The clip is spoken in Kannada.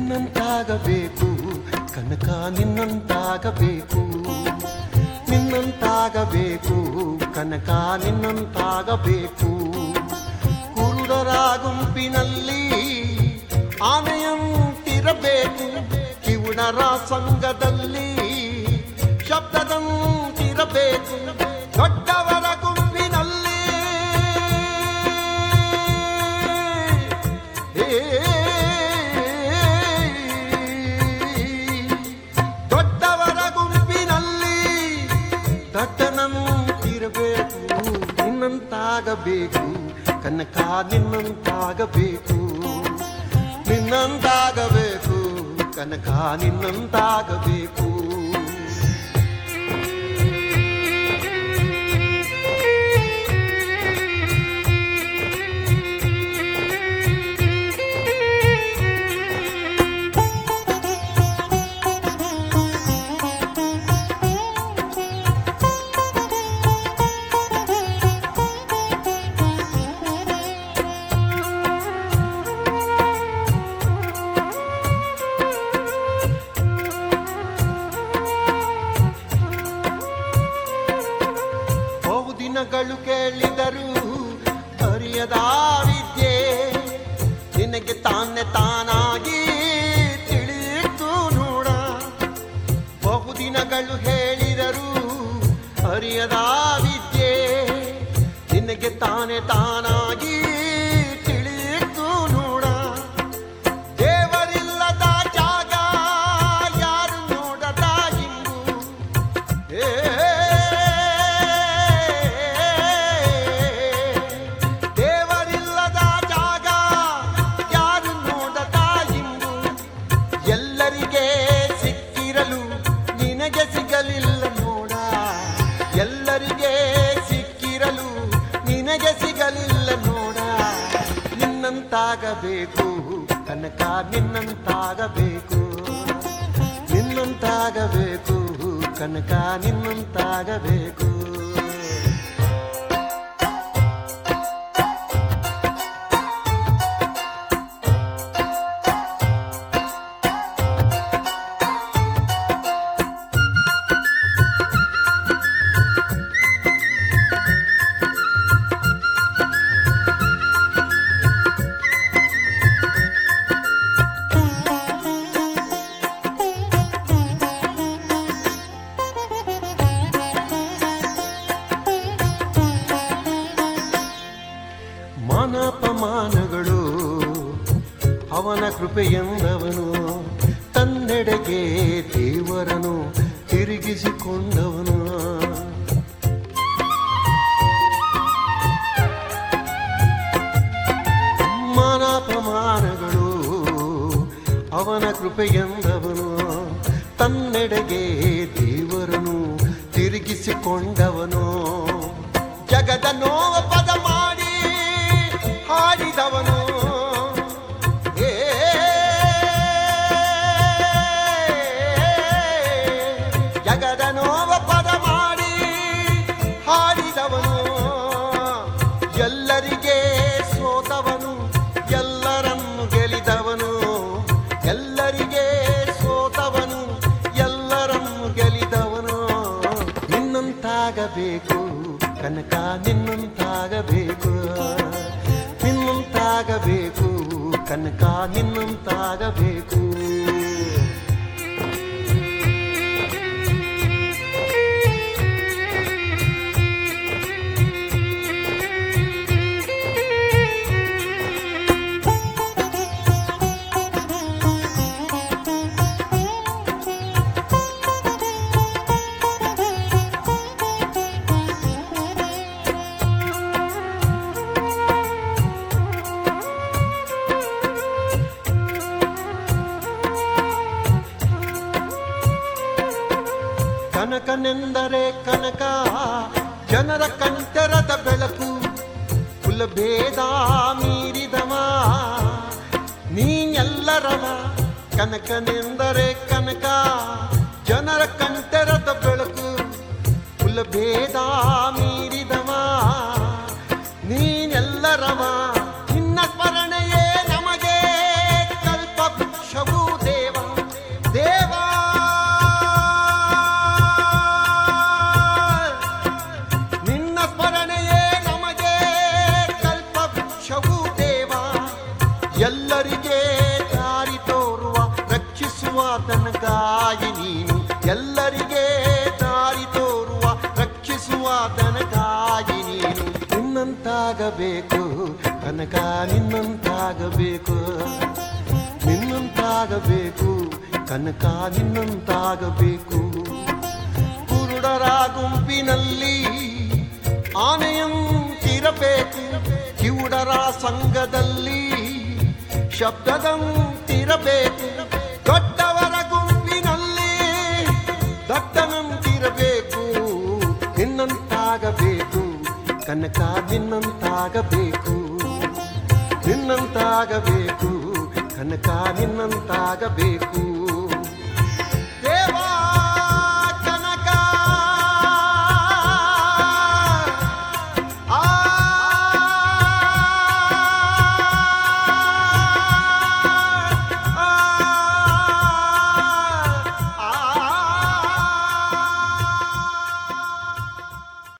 ನಿನ್ನಂತಾಗಬೇಕು ಕನಕ ನಿನ್ನಂತಾಗಬೇಕು ನಿನ್ನಂತಾಗಬೇಕು ಕನಕ ನಿನ್ನಂತಾಗಬೇಕು ಕುರುಡರ ಗುಂಪಿನಲ್ಲಿ ಆನೆಯಂತಿರಬೇಕು ಕಿವುಡರ ಸಂಘದಲ್ಲಿ ಶಬ್ದದಂತಿರಬೇಕು ದೊಡ್ಡವರ ಗುಂಪಿನಲ್ಲಿ ದೊಡ್ಡವರ ಗುಂಪಿನಲ್ಲಿ ದಟ್ಟನಂತಿರಬೇಕು ನಿನ್ನಂತಾಗಬೇಕು ಕನಕ ನಿನ್ನಂತಾಗಬೇಕು ನಿನ್ನಂತಾಗಬೇಕು ಕನಕ ನಿನ್ನಂತಾಗಬೇಕು ಬಹುದಿನಗಳು ಕೇಳಿದರು ಅರಿಯದ ವಿದ್ಯೆ ನಿನಗೆ ತಾನೆ ತಾನಾಗಿ ತಿಳಿಯಿತು ನೋಡ ಬಹುದಿನಗಳು ಹೇಳಿದರು ಅರಿಯದ ವಿದ್ಯೆ ನಿನಗೆ ತಾನೆ ತಾನಾಗಿ ತಿಳಿಯಿತು ನೋಡ ದೇವರಿಲ್ಲದ ಜಾಗ ಯಾರು ನೋಡದ ಇಂಬು ಏ ದೇವರಿಲ್ಲದ ಜಾಗ ಯಾರು ನೋಡದ ಇಂಬು ಎಲ್ಲರಿಗೆ ಸಿಕ್ಕಿರಲು ನಿನಗೆ ಸಿಗಲಿಲ್ಲ ನೋಡ ಎಲ್ಲರಿಗೆ ಸಿಕ್ಕಿರಲು ನಿನಗೆ ಸಿಗಲಿಲ್ಲ ನೋಡ ನಿನ್ನಂತಾಗಬೇಕು ಕನಕ ನಿನ್ನಂತಾಗಬೇಕು ನಿನ್ನಂತಾಗಬೇಕು ಕನಕ ನಿನ್ನಂತಾಗಬೇಕು ಮಾನಪಮಾನಗಳು ಅವನ ಕೃಪೆಯೆಂದವನು ತನ್ನೆಡೆಗೆ ದೇವರನು ತಿರುಗಿಸಿಕೊಂಡವನು ಮಾನಪಮಾನಗಳು ಅವನ ಕೃಪೆಯೆಂದವನು ತನ್ನೆಡೆಗೆ ದೇವರನು ತಿರುಗಿಸಿಕೊಂಡವನು ಜಗದ ನೋವ ಪದ ಮಾಡಿ ಹಾಡಿದವನು ಏ ಜಗದ ನೋವ ಪದ ಮಾಡಿ ಹಾಡಿದವನು ಎಲ್ಲರಿಗೆ ಸೋತವನು ಎಲ್ಲರನ್ನು ಗೆಲಿದವನು ಎಲ್ಲರಿಗೆ ಸೋತವನು ಎಲ್ಲರನ್ನು ಗೆಲಿದವನು ನಿನ್ನಂತಾಗಬೇಕು ಕನಕ ನಿನ್ನಂತಾಗಬೇಕು ನಿನ್ನಂತಾಗಬೇಕು ಕನಕ ನಿನ್ನಂತಾಗಬೇಕು ಕನಕನೆಂದರೆ ಕನಕ ಜನರ ಕಂಠರದ ಬೆಳಕು ಕುಲಭೇದ ಮೀರಿದವ ನೀನೆಲ್ಲರವ ಕನಕನೆಂದರೆ ಕನಕ ಜನರ ಕಂಠರದ ಬೆಳಕು ಕುಲಭೇದ ಮೀರಿದವ ನೀನೆಲ್ಲರವ ನಿನ್ನ ಸ್ಮರಣೆಯೇ ನಮಗೆ ಕಲ್ಪವೃಕ್ಷವೂ ತಾಯಿ ನೀನು ಎಲ್ಲರಿಗೆ ದಾರಿ ತೋರುವ ರಕ್ಷಿಸುವ ತಾಯಿ ನೀನು ನಿನ್ನಂತಾಗಬೇಕು ಕನಕ ನಿನ್ನಂತಾಗಬೇಕು ನಿನ್ನಂತಾಗಬೇಕು ಕನಕ ನಿನ್ನಂತಾಗಬೇಕು ಕುರುಡರ ಗುಂಪಿನಲ್ಲಿ ಆನೆಯಂತಿರಬೇಕು ಕಿವುಡರ ಸಂಘದಲ್ಲಿ ಶಬ್ದದಂತಿರಬೇಕು ದೊಡ್ಡವರ ಗುಂಪಿನಲ್ಲಿ ದಟ್ಟನಂತಿರಬೇಕು ನಿನ್ನಂತಾಗಬೇಕು ಕನಕ ನಿನ್ನಂತಾಗಬೇಕು ನಿನ್ನಂತಾಗಬೇಕು ಕನಕ ನಿನ್ನಂತಾಗಬೇಕು